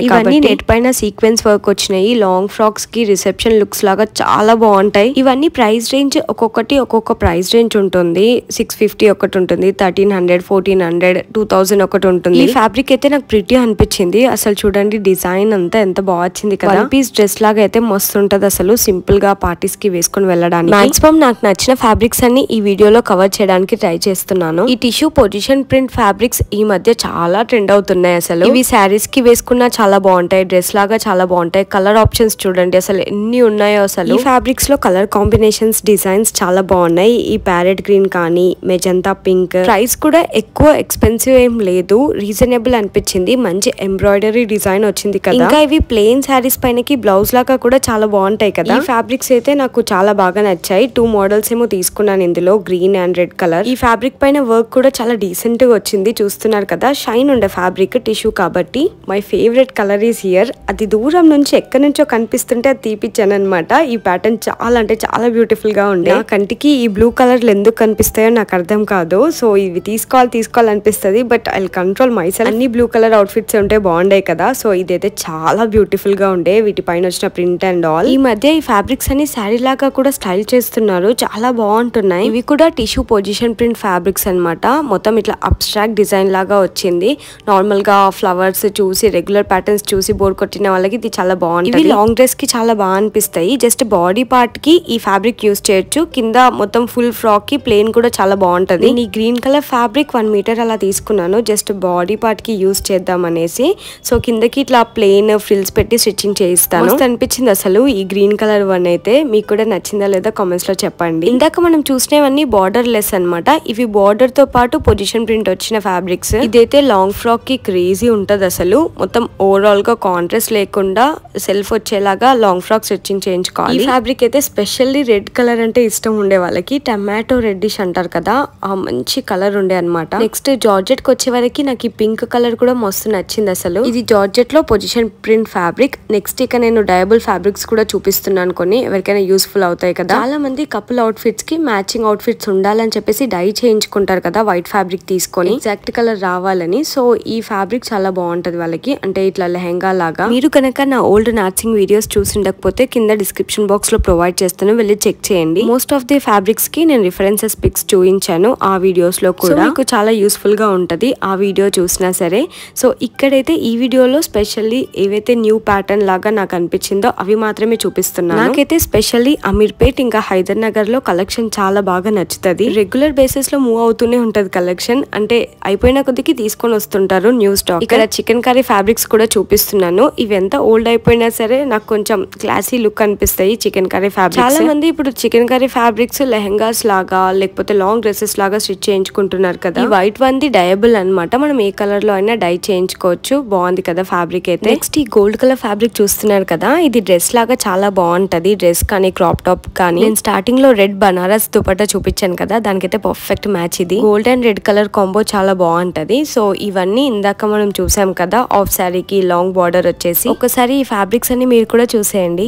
Speaker 1: నెట్ పైన సీక్వెన్స్ వర్క్ వచ్చినాయి లాంగ్ ఫ్రాక్స్ కి రిసెప్షన్ లుక్స్ లాగా చాలా బాగుంటాయి ఇవన్నీ ప్రైస్ రేంజ్ ఒక్కొక్కటి ఒక్కొక్క ప్రైస్ రేంజ్ ఉంటుంది సిక్స్ ఫిఫ్టీ ఒకటి ఉంటుంది thirteen hundred fourteen hundred two thousand ఒకటి ఉంటుంది ఈ ఫ్యాబ్రిక్ అయితే నాకు ప్రిటీ అనిపించింది అసలు చూడండి డిజైన్ అంతా ఎంత బాగా వచ్చింది కదా వన్ పీస్ డ్రెస్ లాగా అయితే మస్తు ఉంటది అసలు సింపుల్ గా పార్టీస్ కి వేసుకొని వెళ్ళడానికి మాక్సిమం నాకు నచ్చిన ఫ్యాబ్రిక్స్ అన్ని ఈ వీడియోలో కవర్ చేయడానికి ట్రై చేస్తున్నాను ఈ టిష్యూ పొజిషన్ ప్రింట్ ఫ్యాబ్రిక్స్ ఈ మధ్య చాలా ట్రెండ్ అవుతున్నాయి అసలు ఇవి శారీస్ కి వేసుకున్నా చాలా బాగుంటాయి డ్రెస్ లాగా చాలా బాగుంటాయి కలర్ ఆప్షన్స్ చూడండి అసలు ఎన్ని ఉన్నాయో అసలు ఈ ఫ్యాబ్రిక్స్ లో కలర్ కాంబినేషన్స్ డిజైన్స్ చాలా బాగున్నాయి ఈ ప్యారెట్ గ్రీన్ కానీ మెజంతా పింక్ ప్రైస్ కూడా ఎక్కువ ఎక్స్పెన్సివ్ ఏం లేదు రీజనబుల్ అనిపించింది మంచి ఎంబ్రాయిడరీ డిజైన్ వచ్చింది కదా ఇంకా ఇవి ప్లెయిన్ శారీస్ పైనకి బ్లౌజ్ లాగా కూడా చాలా బాగుంటాయి కదా ఈ ఫ్యాబ్రిక్స్ అయితే నాకు చాలా బాగా నచ్చాయి టూ మోడల్స్ ఏమో తీసుకున్నాను ఇందులో గ్రీన్ అండ్ రెడ్ కలర్ ఈ ఫ్యాబ్రిక్ పైన వర్క్ కూడా చాలా డీసెంట్ గా వచ్చింది చూస్తున్నారు కదా షైన్ ఉండే ఫ్యాబ్రిక్ టిష్యూ కాబట్టి my favourite colour is here అది దూరం నుంచి ఎక్కడి నుంచో కనిపిస్తుంటే అది తీపిచ్చాను అనమాట ఈ ప్యాటర్న్ చాలా అంటే చాలా బ్యూటిఫుల్ గా ఉండే నా కంటికి ఈ బ్లూ కలర్లు ఎందుకు కనిపిస్తాయో నాకు అర్థం కాదు సో ఇవి తీసుకోవాలి తీసుకోవాలనిపిస్తుంది బట్ ఐ కంట్రోల్ మైసెల్ అన్ని బ్లూ కలర్ అవుట్ఫిట్స్ ఉంటే బాగుండే కదా సో ఇదైతే చాలా బ్యూటిఫుల్ గా ఉండే వీటి పైన వచ్చిన ప్రింట్ అండ్ ఆల్ ఈ మధ్య ఈ ఫ్యాబ్రిక్స్ అన్ని శారీ లాగా కూడా స్టైల్ చేస్తున్నారు చాలా బాగుంటున్నాయి ఇవి కూడా టిష్యూ పొజిషన్ ప్రింట్ ఫ్యాబ్రిక్స్ అన్నమాట మొత్తం ఇట్లా అబ్స్ట్రాక్ట్ డిజైన్ లాగా వచ్చింది నార్మల్ గా ఫ్లవర్స్ చూసి రెగ్యులర్ ప్యాటర్న్స్ చూసి బోర్ కొట్టిన వాళ్ళకి ఇది చాలా బాగుంటుంది ఇవి లాంగ్ డ్రెస్ కి చాలా బాగా అనిపిస్తాయి జస్ట్ బాడీ పార్ట్ కి ఈ ఫ్యాబ్రిక్ యూస్ చేయొచ్చు కింద మొత్తం ఫుల్ ఫ్రాక్ కి ప్లేన్ కూడా చాలా బాగుంటది నేను ఈ green colour fabric one metre అలా తీసుకున్నాను జస్ట్ బాడీ పార్ట్ కి యూస్ చేద్దాం అనేసి సో కిందకి ఇట్లా ప్లేన్ ఫ్రిల్స్ పెట్టి స్టిచ్చింగ్ చేయిస్తాను మస్తు అనిపించింది అసలు ఈ గ్రీన్ కలర్ వన్ అయితే మీకు కూడా నచ్చిందా లేదా కామెంట్స్ లో చెప్పండి ఇందాక మనం చూసినవన్నీ బార్డర్ లెస్ అన్నమాట ఇవి బార్డర్ తో పాటు పొజిషన్ ప్రింట్ వచ్చిన ఫ్యాబ్రిక్స్ ఇదైతే లాంగ్ ఫ్రాక్ కి క్రేజీ ఉంటది అసలు మొత్తం ఓవరాల్ గా కాంట్రాస్ట్ లేకుండా సెల్ఫ్ వచ్చేలాగా లాంగ్ ఫ్రాక్ స్టిచ్చింగ్ చేయించుకోవాలి ఈ ఫ్యాబ్రిక్ అయితే స్పెషల్లీ రెడ్ కలర్ అంటే ఇష్టం ఉండే వాళ్ళకి టమాటో రెడ్డిష్ అంటారు కదా ఆ మంచి కలర్ ఉండే అనమాట నెక్స్ట్ జార్జెట్ కి వచ్చే వరకు నాకు ఈ పింక్ కలర్ కూడా మస్తు నచ్చింది అసలు ఇది జార్జెట్ లో పొజిషన్ ప్రింట్ ఫ్యాబ్రిక్ నెక్స్ట్ ఇక నేను డయబుల్ ఫ్యాబ్రిక్స్ కూడా చూపిస్తున్నాను కొన్ని ఎవరికైనా యూస్ఫుల్ అవుతాయి కదా చాలా మంది కపుల్ అవుట్ఫిట్స్ కి మ్యాచింగ్ అవుట్ఫిట్స్ ఉండాలని చెప్పేసి డై చేయించుకుంటారు కదా వైట్ ఫ్యాబ్రిక్ తీసుకొని ఎగ్జాక్ట్ కలర్ రావాలని సో ఈ ఫ్యాబ్రిక్ చాలా బాగుంటది వాళ్ళకి అంటే ఇట్లా లెహంగా లాగా మీరు కనుక నా ఓల్డ్ నాచింగ్ వీడియోస్ చూసి ఉండకపోతే కింద డిస్క్రిప్షన్ బాక్స్ లో ప్రొవైడ్ చేస్తాను వెళ్ళి చెక్ చేయండి మోస్ట్ ఆఫ్ ది ఫ్యాబ్రిక్స్ కి నేను రిఫరెన్సెస్ పిక్స్ చూపించాను ఆ వీడియోస్ లో కూడా మీకు చాలా యూస్ఫుల్ గా ఉంటది ఆ వీడియో చూసినా సరే సో ఇక్కడైతే ఈ వీడియోలో స్పెషల్లీ ఏవైతే న్యూ ప్యాటర్న్ లాగా నాకు అనిపించిందో అవి మాత్రమే చూపిస్తున్నాను నాకైతే స్పెషల్లీ అమీర్పేట్ ఇంకా హైదర్ నగర్ లో కలెక్షన్ చాలా బాగా నచ్చుతుంది రెగ్యులర్ బేసిస్ లో మూవ్ అవుతూనే ఉంటది కలెక్షన్ అంటే అయిపోయిన కొద్దికి తీసుకొని వస్తుంటారు న్యూ స్టాక్ ఇక్కడ చికెన్ కర్రీ ఫ్యాబ్రిక్స్ కూడా చూపిస్తున్నాను ఇవి ఎంత ఓల్డ్ అయిపోయినా సరే నాకు కొంచెం క్లాసీ లుక్ అనిపిస్తాయి చికెన్ కర్రీ ఫ్యాబ్రిక్ చాలా మంది ఇప్పుడు చికెన్ కర్రీ ఫ్యాబ్రిక్స్ లెహంగాస్ లాగా లేకపోతే లాంగ్ డ్రెస్సెస్ లాగా స్టిచ్ చేయించుకుంటున్నారు కదా ఈ వైట్ వన్ ది డయబుల్ అన్నమాట మనం ఏ కలర్ లో అయినా డై చేయించుకోవచ్చు బాగుంది కదా ఫ్యాబ్రిక్ అయితే నెక్స్ట్ ఈ గోల్డ్ కలర్ ఫ్యాబ్రిక్ చూస్తున్నారు కదా ఇది డ్రెస్ లాగా చాలా బాగుంటది డ్రెస్ కానీ క్రాప్ టాప్ కానీ నేను స్టార్టింగ్ లో రెడ్ బనారస్ దుపట్టా చూపించాను కదా దానికైతే పర్ఫెక్ట్ మ్యాచ్ ఇది gold and red colour combo చాలా బాగుంటది సో ఇవన్నీ ఇందాక మనం చూసాం కదా ఆఫ్ శారీకి లాంగ్ బార్డర్ వచ్చేసి ఒకసారి ఈ ఫ్యాబ్రిక్స్ అన్ని మీరు కూడా చూసేయండి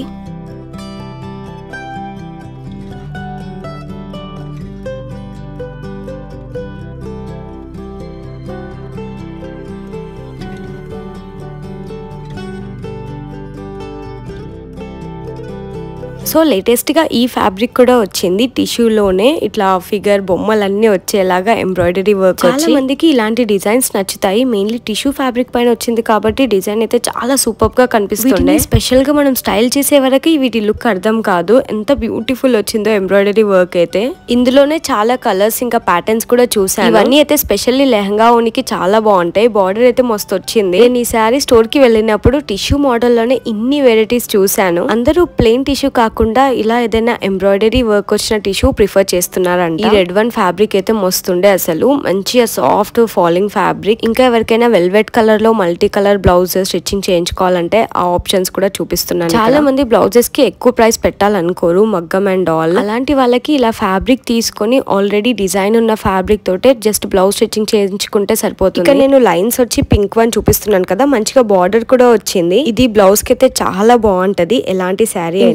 Speaker 1: సో లేటెస్ట్ గా ఈ ఫ్యాబ్రిక్ కూడా వచ్చింది టిష్యూలోనే ఇట్లా ఫిగర్ బొమ్మలన్నీ వచ్చేలాగా ఎంబ్రాయిడరీ వర్క్ చాలా మందికి ఇలాంటి డిజైన్స్ నచ్చుతాయి మెయిన్లీ టిష్యూ ఫ్యాబ్రిక్ పైన వచ్చింది కాబట్టి డిజైన్ అయితే చాలా సూపర్ గా కనిపిస్తుంది స్పెషల్ గా మనం స్టైల్ చేసే వరకు వీటి లుక్ అర్థం కాదు ఎంత బ్యూటిఫుల్ వచ్చిందో ఎంబ్రాయిడరీ వర్క్ అయితే ఇందులోనే చాలా కలర్స్ ఇంకా ప్యాటర్న్స్ కూడా చూసాను ఇవన్నీ అయితే స్పెషల్లీ లెహంగా ఉనికి చాలా బాగుంటాయి బార్డర్ అయితే మస్తు వచ్చింది నేను ఈ సారీ స్టోర్ కి వెళ్ళినప్పుడు టిష్యూ మోడల్ లోనే ఇన్ని వెరైటీస్ చూసాను అందరూ ప్లెయిన్ టిష్యూ కాకుండా ఇలా ఏదైనా ఎంబ్రాయిడరీ వర్క్ వచ్చిన టిష్యూ ప్రిఫర్ చేస్తున్నారంట ఈ రెడ్ వన్ ఫ్యాబ్రిక్ అయితే మస్తుండే అసలు మంచిగా సాఫ్ట్ ఫాలింగ్ ఫ్యాబ్రిక్ ఇంకా ఎవరికైనా వెల్వెట్ కలర్ లో మల్టీ కలర్ బ్లౌజ్ స్టిచ్చింగ్ చేయించుకోవాలంటే ఆ ఆప్షన్స్ కూడా చూపిస్తున్నాను చాలా మంది బ్లౌజెస్ కి ఎక్కువ ప్రైస్ పెట్టాలనుకోరు మగ్గం అండ్ ఆల్ అలాంటి వాళ్ళకి ఇలా ఫ్యాబ్రిక్ తీసుకొని ఆల్రెడీ డిజైన్ ఉన్న ఫ్యాబ్రిక్ తోటే జస్ట్ బ్లౌజ్ స్టిచ్చింగ్ చేయించుకుంటే సరిపోతుంది ఇక నేను లైన్స్ వచ్చి పింక్ వన్ చూపిస్తున్నాను కదా మంచిగా బార్డర్ కూడా వచ్చింది ఇది బ్లౌజ్ కి అయితే చాలా బాగుంటది ఎలాంటి శారీ ఇంకా ఇందులో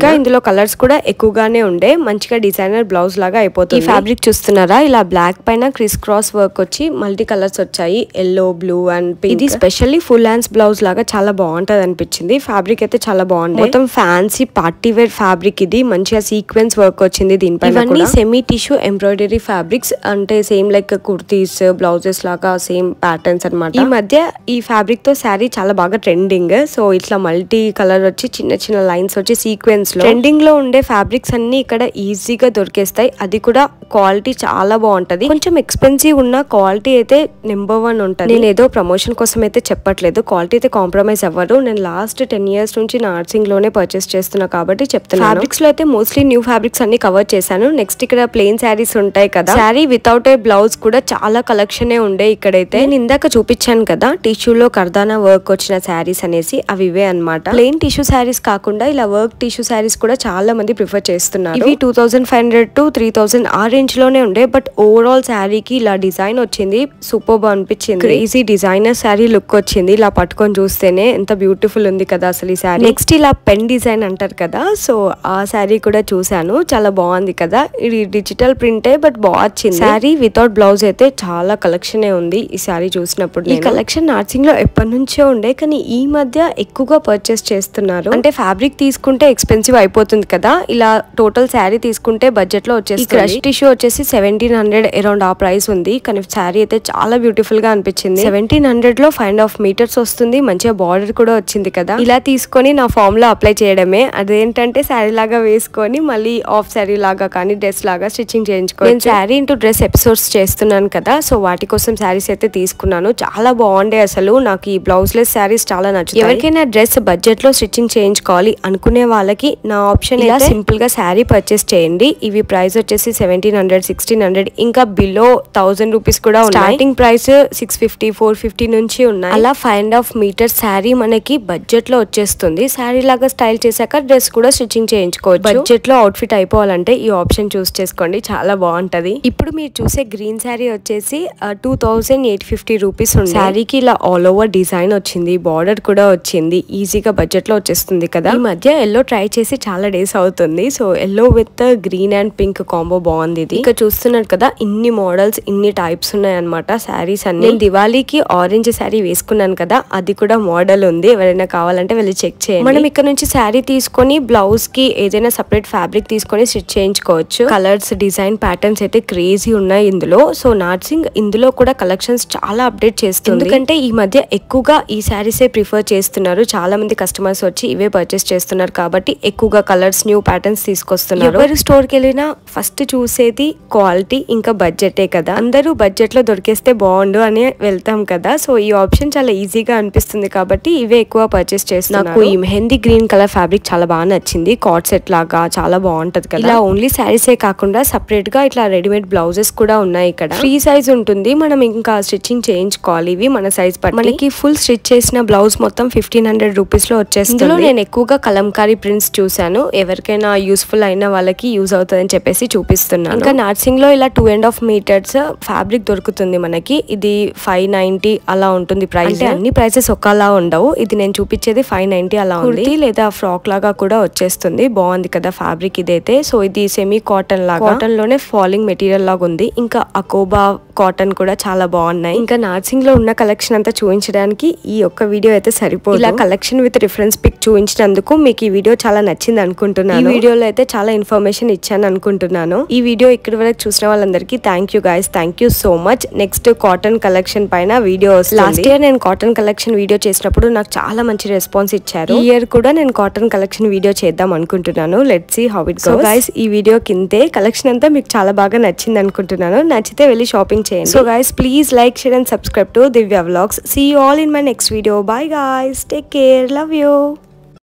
Speaker 1: కలర్స్ కూడా ఎక్కువగానే ఉండే మంచిగా డిజైనర్ బ్లౌజ్ లాగా అయిపోతుంది ఈ ఫ్యాబ్రిక్ చూస్తున్నారా ఇలా బ్లాక్ పైన క్రిస్ క్రాస్ వర్క్ వచ్చి మల్టీ కలర్స్ వచ్చాయి ఎల్లో బ్లూ అండ్ పింక్ ఇది స్పెషల్లీ ఫుల్ హ్యాండ్స్ బ్లౌజ్ లాగా చాలా బాగుంటది అనిపించింది ఫ్యాబ్రిక్ అయితే చాలా బాగుంది మొత్తం ఫ్యాన్సీ పార్టీ వేర్ ఫ్యాబ్రిక్ ఇది మంచిగా సీక్వెన్స్ వర్క్ వచ్చింది దీనిపైన ఇవన్నీ సెమీ టిష్యూ ఎంబ్రాయిడరీ ఫ్యాబ్రిక్స్ అంటే సేమ్ లైక్ కుర్తీస్ బ్లౌజెస్ లాగా సేమ్ ప్యాటర్న్స్ అన్నమాట ఈ మధ్య ఈ ఫ్యాబ్రిక్ తో శారీ చాలా బాగా ట్రెండింగ్ సో ఇట్లా మల్టీ కలర్ వచ్చి చిన్న చిన్న లైన్స్ వచ్చి సీక్వెన్స్ లో ట్రెండింగ్ లో ఉండే ఫ్యాబ్రిక్స్ అన్ని ఇక్కడ ఈజీగా దొరికేస్తాయి అది కూడా క్వాలిటీ చాలా బాగుంటది కొంచెం ఎక్స్పెన్సివ్ ఉన్న క్వాలిటీ అయితే నెంబర్ వన్ ఉంటుంది నేను ఏదో ప్రమోషన్ కోసం అయితే చెప్పట్లేదు క్వాలిటీ అయితే కాంప్రమైజ్ అవ్వరు నేను లాస్ట్ టెన్ ఇయర్స్ నుంచి నర్సింగ్ లోనే పర్చేస్ చేస్తున్నా కాబట్టి చెప్తాను ఫ్యాబ్రిక్స్ లో అయితే మోస్ట్లీ న్యూ ఫ్యాబ్రిక్స్ అన్ని కవర్ చేశాను నెక్స్ట్ ఇక్కడ ప్లెయిన్ శారీస్ ఉంటాయి కదా శారీ వితౌట్ ఏ బ్లౌజ్ కూడా చాలా కలెక్షన్ ఉండే ఇక్కడైతే నేను ఇందాక చూపించాను కదా టిష్యూలో కర్దానా వర్క్ వచ్చిన శారీస్ అనేసి అవి ఇవే అనమాట ప్లెయిన్ టిష్యూ శారీస్ కాకుండా ఇలా వర్క్ టిష్యూ శారీస్ కూడా చాలా మంది ప్రిఫర్ చేస్తున్నారు ఇవి two thousand five hundred to three thousand ఆ రేంజ్ లోనే ఉండే బట్ ఓవరాల్ శారీకి ఇలా డిజైన్ వచ్చింది సూపర్ అనిపించింది క్రేజీ డిజైనర్ శారీ లుక్ వచ్చింది ఇలా పట్టుకొని చూస్తేనే ఎంత బ్యూటిఫుల్ ఉంది కదా అసలు ఈ శారీ నెక్స్ట్ ఇలా పెన్ డిజైన్ అంటారు కదా సో ఆ శారీ కూడా చూసాను చాలా బాగుంది కదా ఇది డిజిటల్ ప్రింటే బట్ బాగా వచ్చింది శారీ వితౌట్ బ్లౌజ్ అయితే చాలా కలెక్షన్ ఉంది ఈ శారీ చూసినప్పుడు ఈ కలెక్షన్ నార్సింగ్ లో ఎప్పటి నుంచో ఉండే కానీ ఈ మధ్య ఎక్కువగా పర్చేస్ చేస్తున్నారు అంటే ఫ్యాబ్రిక్ తీసుకుంటే ఎక్స్పెన్సివ్ అయిపోతుంది కదా ఇలా టోటల్ శారీ తీసుకుంటే బడ్జెట్ లో వచ్చేసి క్రష్ టిష్యూ వచ్చేసి సెవెంటీన్ హండ్రెడ్ అరౌండ్ ఆ ప్రైస్ ఉంది కానీ శారీ అయితే చాలా బ్యూటిఫుల్ గా అనిపించింది సెవెంటీన్ హండ్రెడ్ లో ఫైవ్ అండ్ హాఫ్ మీటర్స్ వస్తుంది మంచిగా బార్డర్ కూడా వచ్చింది కదా ఇలా తీసుకొని నా ఫామ్ లో అప్లై చేయడమే అదేంటంటే శారీ లాగా వేసుకొని మళ్ళీ ఆఫ్ శారీ లాగా కానీ డ్రెస్ లాగా స్టిచ్చింగ్ చేయించుకోవచ్చు నేను శారీ ఇంటూ డ్రెస్ ఎపిసోడ్స్ చేస్తున్నాను కదా సో వాటి కోసం శారీస్ అయితే తీసుకున్నాను చాలా బాగుండే అసలు నాకు ఈ బ్లౌజ్ లెస్ శారీస్ చాలా నచ్చుతాయి ఎవరికైనా డ్రెస్ బడ్జెట్ లో స్టిచ్చింగ్ చేయించుకోవాలి అనుకునే వాళ్ళకి నా ఆప్షన్ ఇలా సింపుల్ గా శారీ పర్చేస్ చేయండి ఇవి ప్రైస్ వచ్చేసి సెవెంటీన్ హండ్రెడ్ సిక్స్టీన్ హండ్రెడ్ ఇంకా బిలో థౌసండ్ రూపీస్ కూడా ఉన్నాయి starting price six fifty four fifty నుంచి ఉన్నాయి అలా five and half metre sari మనకి బడ్జెట్ లో వచ్చేస్తుంది శారీ లాగా స్టైల్ చేశాక డ్రెస్ కూడా స్టిచ్చింగ్ చేయించుకోవచ్చు బడ్జెట్ లో అవుట్ఫిట్ అయిపోవాలంటే ఈ ఆప్షన్ చూస్ చేసుకోండి చాలా బాగుంటది ఇప్పుడు మీరు చూసే గ్రీన్ శారీ వచ్చేసి two thousand eight fifty rupees ఉంది శారీకి ఇలా ఆల్ ఓవర్ డిజైన్ వచ్చింది బార్డర్ కూడా వచ్చింది ఈజీగా బడ్జెట్ లో వచ్చేస్తుంది కదా ఈ మధ్య ఎల్లో ట్రై చేసి చాలా డేస్ అవుతుంది so yellow with green and pink combo బాగుంది ఇది ఇంకా చూస్తున్నారు కదా ఇన్ని మోడల్స్ ఇన్ని టైప్స్ ఉన్నాయి అనమాట శారీస్ అన్ని నేను దివాళీకి ఆరెంజ్ శారీ వేసుకున్నాను కదా అది కూడా మోడల్ ఉంది ఎవరైనా కావాలంటే వెళ్ళి చెక్ చేయండి మనం ఇక్కడ నుంచి శారీ తీసుకొని బ్లౌజ్ కి ఏదైనా సపరేట్ ఫ్యాబ్రిక్ తీసుకొని స్టిచ్ చేయించుకోవచ్చు కలర్స్ డిజైన్ ప్యాటర్న్స్ అయితే క్రేజీ ఉన్నాయి ఇందులో సో నార్సింగ్ ఇందులో కూడా కలెక్షన్స్ చాలా అప్డేట్ చేస్తుంది ఎందుకంటే ఈ మధ్య ఎక్కువగా ఈ శారీసే ప్రిఫర్ చేస్తున్నారు చాలా మంది కస్టమర్స్ వచ్చి ఇవే పర్చేస్ చేస్తున్నారు కాబట్టి ఎక్కువగా కలర్స్ న్యూ ప్యాటర్న్స్ తీసుకొస్తున్నారు ఎవరు స్టోర్ కి వెళ్ళినా ఫస్ట్ చూసేది క్వాలిటీ ఇంకా బడ్జెటే కదా అందరూ బడ్జెట్ లో దొరికేస్తే బాగుండు అని వెళ్తాం కదా సో ఈ ఆప్షన్ చాలా ఈజీగా అనిపిస్తుంది కాబట్టి ఇవే ఎక్కువ పర్చేస్ చేస్తున్నారు నాకు ఈ మెహందీ గ్రీన్ కలర్ ఫ్యాబ్రిక్ చాలా బాగా నచ్చింది కాట్ సెట్ లాగా చాలా బాగుంటది కదా ఇలా ఓన్లీ శారీసే కాకుండా సపరేట్ గా ఇట్లా రెడీమేడ్ బ్లౌజెస్ కూడా ఉన్నాయి ఇక్కడ ఫ్రీ సైజ్ ఉంటుంది మనం ఇంకా స్టిచ్చింగ్ చేయించుకోవాలి ఇవి మన సైజ్ బట్టి మనకి ఫుల్ స్టిచ్ చేసిన బ్లౌజ్ మొత్తం ఫిఫ్టీన్ హండ్రెడ్ రూపీస్ లో వచ్చేస్తుంది ఇందులో నేను ఎక్కువగా కలంకారీ ప్రింట్స్ చూసాను ఎవరికైనా యూస్ఫుల్ అయిన వాళ్ళకి యూజ్ అవుతుందని చెప్పేసి చూపిస్తున్నాను ఇంకా నర్సింగ్ లో ఇలా two and half metres fabric దొరుకుతుంది మనకి ఇది ఫైవ్ నైన్టీ అలా ఉంటుంది ప్రైస్ అన్ని ప్రైసెస్ ఒకలా ఉండవు ఇది నేను చూపించేది ఫైవ్ నైన్టీ అలా ఉంది లేదా ఫ్రాక్ లాగా కూడా వచ్చేస్తుంది బాగుంది కదా ఫ్యాబ్రిక్ ఇదైతే సో ఇది సెమీ కాటన్ లాగా కాటన్ లోనే ఫాలింగ్ మెటీరియల్ లాగా ఉంది ఇంకా అకోబా కాటన్ కూడా చాలా బాగున్నాయి ఇంకా నార్సింగ్ లో ఉన్న కలెక్షన్ అంతా చూపించడానికి ఈ ఒక్క వీడియో అయితే సరిపోదు ఇలా కలెక్షన్ విత్ రిఫరెన్స్ పిక్ చూపించినందుకు మీకు ఈ వీడియో చాలా నచ్చింది అనుకుంటున్నాను ఈ వీడియోలో అయితే చాలా ఇన్ఫర్మేషన్ ఇచ్చాను అనుకుంటున్నాను ఈ వీడియో ఇక్కడి వరకు చూసిన వాళ్ళందరికీ thank you guys thank you so much next cotton collection పైన వీడియో లాస్ట్ ఇయర్ నేను కాటన్ కలెక్షన్ వీడియో చేసినప్పుడు నాకు చాలా మంచి రెస్పాన్స్ ఇచ్చారు ఈ ఇయర్ కూడా నేను కాటన్ కలెక్షన్ వీడియో చేద్దాం అనుకుంటున్నాను let see how it so guys ఈ వీడియో కిందే కలెక్షన్ అంతా మీకు చాలా బాగా నచ్చింది అనుకుంటున్నాను నచ్చితే వెళ్ళి షాపింగ్ చేయండి so guys please like share and subscribe to Divya vlogs see all in my next video bye guys take care love you